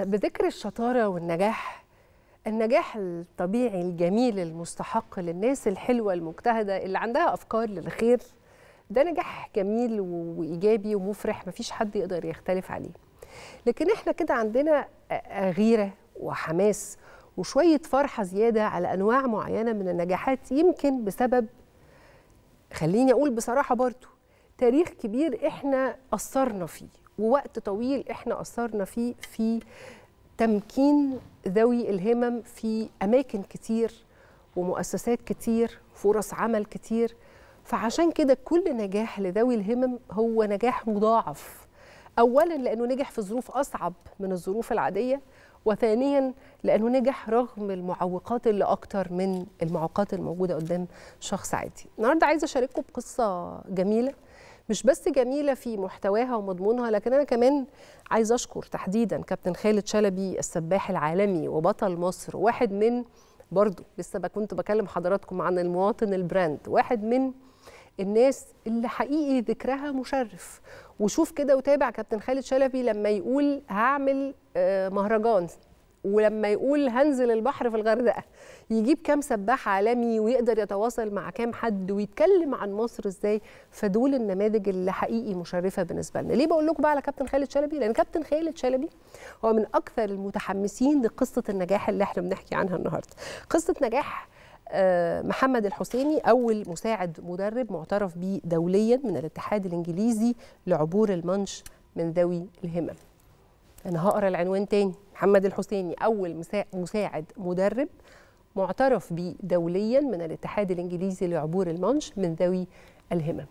بذكر الشطارة والنجاح النجاح الطبيعي الجميل المستحق للناس الحلوة المجتهدة اللي عندها أفكار للخير ده نجاح جميل وإيجابي ومفرح مفيش حد يقدر يختلف عليه لكن احنا كده عندنا غيرة وحماس وشوية فرحة زيادة على أنواع معينة من النجاحات يمكن بسبب خليني أقول بصراحة برضو تاريخ كبير احنا أثرنا فيه ووقت طويل احنا أثرنا فيه في تمكين ذوي الهمم في أماكن كتير ومؤسسات كتير فرص عمل كتير فعشان كده كل نجاح لذوي الهمم هو نجاح مضاعف أولا لأنه نجح في ظروف أصعب من الظروف العادية وثانيا لأنه نجح رغم المعوقات اللي أكتر من المعوقات الموجودة قدام شخص عادي النهاردة عايزة أشارككم بقصة جميلة مش بس جميلة في محتواها ومضمونها لكن أنا كمان عايزة أشكر تحديدا كابتن خالد شلبي السباح العالمي وبطل مصر واحد من برضو لسه كنت بكلم حضراتكم عن المواطن البراند واحد من الناس اللي حقيقي ذكرها مشرف وشوف كده وتابع كابتن خالد شلبي لما يقول هعمل مهرجان ولما يقول هنزل البحر في الغردقه يجيب كام سباح عالمي ويقدر يتواصل مع كام حد ويتكلم عن مصر ازاي فدول النماذج اللي حقيقي مشرفه بالنسبه لنا ليه بقول لكم بقى على كابتن خالد شلبي لان كابتن خالد شلبي هو من اكثر المتحمسين لقصه النجاح اللي احنا بنحكي عنها النهارده قصه نجاح محمد الحسيني أول مساعد مدرب معترف به دوليا من الاتحاد الإنجليزي لعبور المانش من ذوي الهمم أنا هقرأ العنوان تاني محمد الحسيني أول مساعد مدرب معترف به دوليا من الاتحاد الإنجليزي لعبور المانش من ذوي الهمم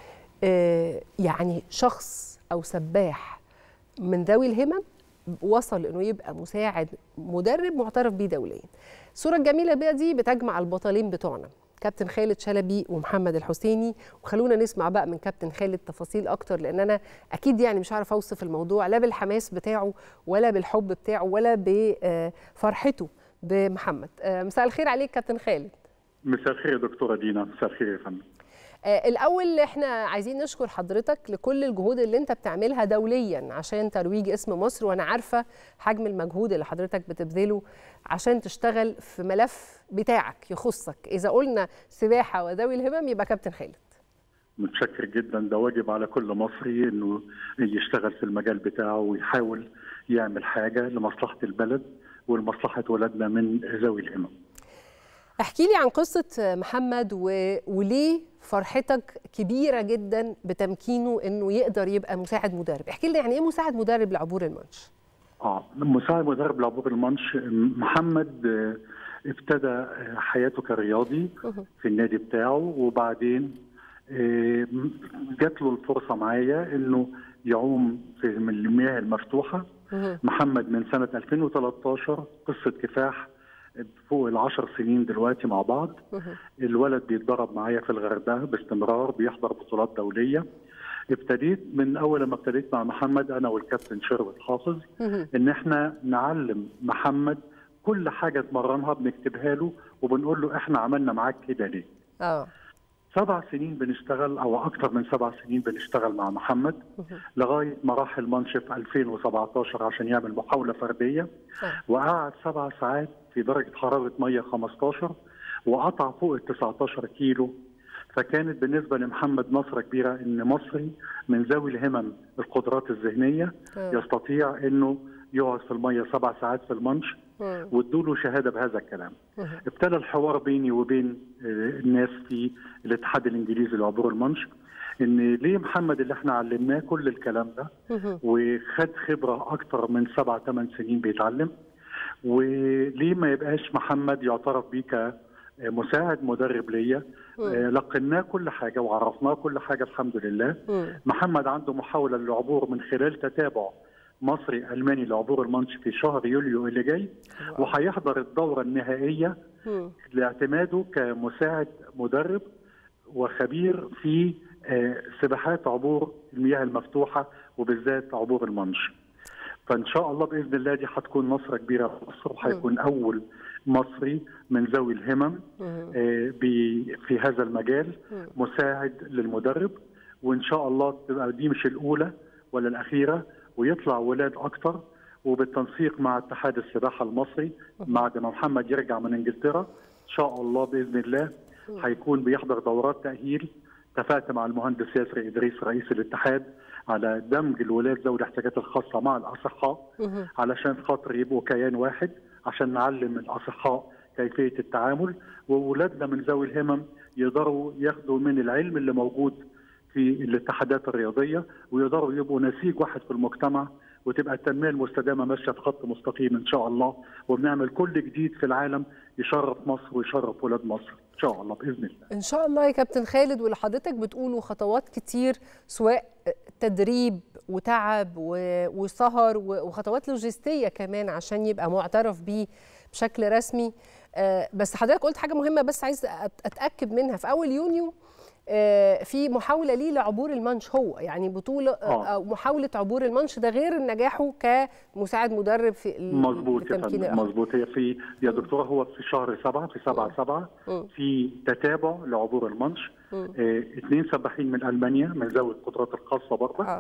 يعني شخص أو سباح من ذوي الهمم وصل انه يبقى مساعد مدرب معترف بيه دوليا الصوره الجميله بقى دي بتجمع البطلين بتوعنا كابتن خالد شلبي ومحمد الحسيني وخلونا نسمع بقى من كابتن خالد تفاصيل اكتر لان انا اكيد يعني مش عارف اوصف الموضوع لا بالحماس بتاعه ولا بالحب بتاعه ولا بفرحته بمحمد مساء الخير عليك كابتن خالد مساء الخير يا دكتوره دينا مساء الخير يا فندم الاول احنا عايزين نشكر حضرتك لكل الجهود اللي انت بتعملها دوليا عشان ترويج اسم مصر وانا عارفه حجم المجهود اللي حضرتك بتبذله عشان تشتغل في ملف بتاعك يخصك اذا قلنا سباحه وذوي الهمم يبقى كابتن خالد متشكر جدا ده واجب على كل مصري انه يشتغل في المجال بتاعه ويحاول يعمل حاجه لمصلحه البلد ولمصلحه ولادنا من ذوي الهمم احكي لي عن قصة محمد و... وليه فرحتك كبيرة جدا بتمكينه انه يقدر يبقى مساعد مدرب احكي لي يعني ايه مساعد مدرب لعبور المانش اه مساعد مدرب لعبور المانش محمد ابتدى حياته كرياضي في النادي بتاعه وبعدين جات له الفرصة معايا انه يعوم في المياه المفتوحة محمد من سنة 2013 قصة كفاح فوق العشر سنين دلوقتي مع بعض الولد بيتدرب معايا في الغردقه باستمرار بيحضر بطولات دوليه ابتديت من اول ما ابتديت مع محمد انا والكابتن شروت حافظ ان احنا نعلم محمد كل حاجه اتمرنها بنكتبها له وبنقول له احنا عملنا معاك كده ليه اه سبع سنين بنشتغل او اكثر من سبع سنين بنشتغل مع محمد لغايه ما راح المانش في 2017 عشان يعمل محاوله فرديه وقعد سبع ساعات في درجه حراره ميه 15 وقطع فوق ال 19 كيلو فكانت بالنسبه لمحمد نصره كبيره ان مصري من ذوي الهمم القدرات الذهنيه يستطيع انه يقعد في الميه سبع ساعات في المانش وادوا له شهاده بهذا الكلام. ابتدى الحوار بيني وبين الناس في الاتحاد الانجليزي لعبور المانش ان ليه محمد اللي احنا علمناه كل الكلام ده وخد خبره اكتر من سبع ثمان سنين بيتعلم وليه ما يبقاش محمد يعترف بيه كمساعد مدرب ليا لقناه كل حاجه وعرفناه كل حاجه الحمد لله محمد عنده محاوله للعبور من خلال تتابع مصري الماني لعبور المانش في شهر يوليو اللي جاي وهيحضر الدوره النهائيه لاعتماده كمساعد مدرب وخبير في سباحات عبور المياه المفتوحه وبالذات عبور المانش. فان شاء الله باذن الله دي هتكون نصره كبيره في مصر وهيكون اول مصري من ذوي الهمم في هذا المجال مساعد للمدرب وان شاء الله تبقى دي مش الاولى ولا الاخيره ويطلع ولاد اكتر وبالتنسيق مع اتحاد السباحه المصري بعد ما محمد يرجع من انجلترا ان شاء الله باذن الله هيكون بيحضر دورات تاهيل اتفقت مع المهندس ياسر ادريس رئيس الاتحاد على دمج الولاد ذوي الاحتياجات الخاصه مع الاصحاء علشان خاطر يبقوا كيان واحد عشان نعلم الاصحاء كيفيه التعامل واولادنا من ذوي الهمم يقدروا ياخدوا من العلم اللي موجود في الاتحادات الرياضيه ويقدروا يبقوا نسيج واحد في المجتمع وتبقى التنميه المستدامه ماشيه في خط مستقيم ان شاء الله وبنعمل كل جديد في العالم يشرف مصر ويشرف ولاد مصر ان شاء الله باذن الله. ان شاء الله يا كابتن خالد واللي حضرتك بتقوله خطوات كتير سواء تدريب وتعب وسهر وخطوات لوجستيه كمان عشان يبقى معترف بيه بشكل رسمي بس حضرتك قلت حاجه مهمه بس عايز اتاكد منها في اول يونيو في محاوله ليه لعبور المانش هو يعني بطوله او محاوله عبور المانش ده غير نجاحه كمساعد مدرب في مظبوط يا فندم مظبوط هي في يا دكتوره هو في شهر سبعه في سبعه سبعه في تتابع لعبور المانش اه اثنين سباحين من المانيا من ذوي القدرات الخاصه برضه آه.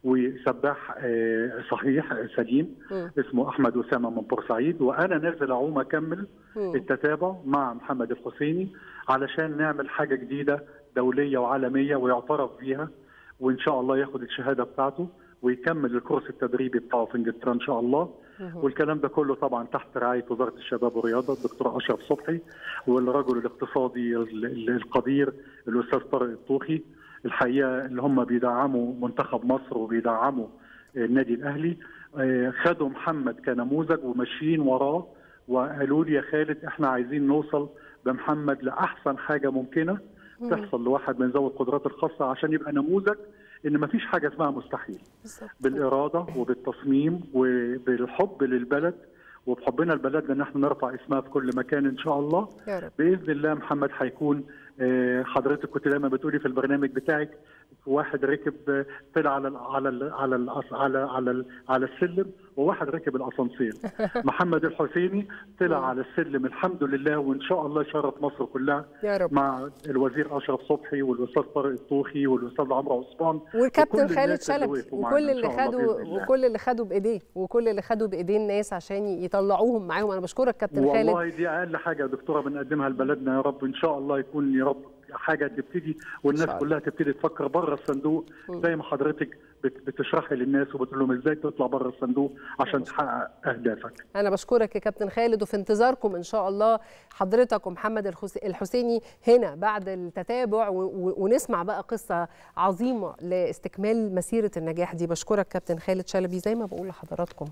وسباح اه صحيح سليم م. اسمه احمد اسامه من بورسعيد وانا نازل اعوم اكمل م. التتابع مع محمد الحسيني علشان نعمل حاجه جديده دوليه وعالميه ويعترف بيها وان شاء الله ياخد الشهاده بتاعته ويكمل الكورس التدريبي بتاعه في انجلترا ان شاء الله والكلام ده كله طبعا تحت رعايه وزاره الشباب والرياضه الدكتور اشرف صبحي والرجل الاقتصادي القدير الاستاذ طارق الطوخي الحقيقه اللي هم بيدعموا منتخب مصر وبيدعموا النادي الاهلي خدوا محمد كنموذج وماشيين وراه وقالوا لي يا خالد احنا عايزين نوصل بمحمد لاحسن حاجه ممكنه تحصل لواحد من ذوي القدرات الخاصه عشان يبقى نموذج ان ما فيش حاجه اسمها مستحيل بالاراده وبالتصميم وبالحب للبلد وبحبنا لبلدنا ان احنا نرفع اسمها في كل مكان ان شاء الله يا رب. باذن الله محمد هيكون حضرتك كنت دايما بتقولي في البرنامج بتاعك واحد ركب طلع على ال على ال على ال على على على السلم وواحد ركب الاسانسير محمد الحسيني طلع على السلم الحمد لله وان شاء الله يشرف مصر كلها يا رب. مع الوزير اشرف صبحي والاستاذ طارق الطوخي والاستاذ عمرو عثمان والكابتن خالد شلبي وكل اللي خدوا وكل اللي خدوا بايديه وكل اللي خدوا بايديه الناس عشان يطلعوهم معاهم انا بشكرك كابتن خالد والله دي اقل حاجه يا دكتوره بنقدمها لبلدنا يا رب ان شاء الله يكون يا رب حاجه تبتدي والناس كلها تبتدي تفكر بره الصندوق زي ما حضرتك بتشرحي للناس وبتقول لهم ازاي تطلع بره الصندوق عشان تحقق اهدافك. انا بشكرك يا كابتن خالد وفي انتظاركم ان شاء الله حضرتك ومحمد الحسيني هنا بعد التتابع ونسمع بقى قصه عظيمه لاستكمال مسيره النجاح دي بشكرك كابتن خالد شلبي زي ما بقول لحضراتكم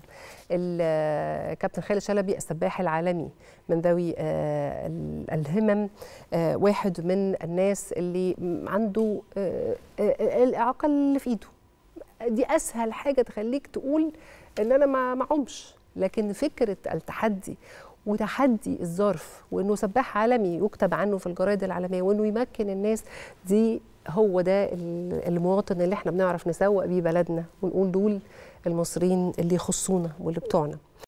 كابتن خالد شلبي السباح العالمي من ذوي الهمم واحد من الناس اللي عنده الاعاقه اللي في ايده دي اسهل حاجه تخليك تقول ان انا ما معهمش لكن فكره التحدي وتحدي الظرف وانه سباح عالمي يكتب عنه في الجرايد العالميه وانه يمكن الناس دي هو ده المواطن اللي احنا بنعرف نسوق بيه بلدنا ونقول دول المصريين اللي يخصونا واللي بتوعنا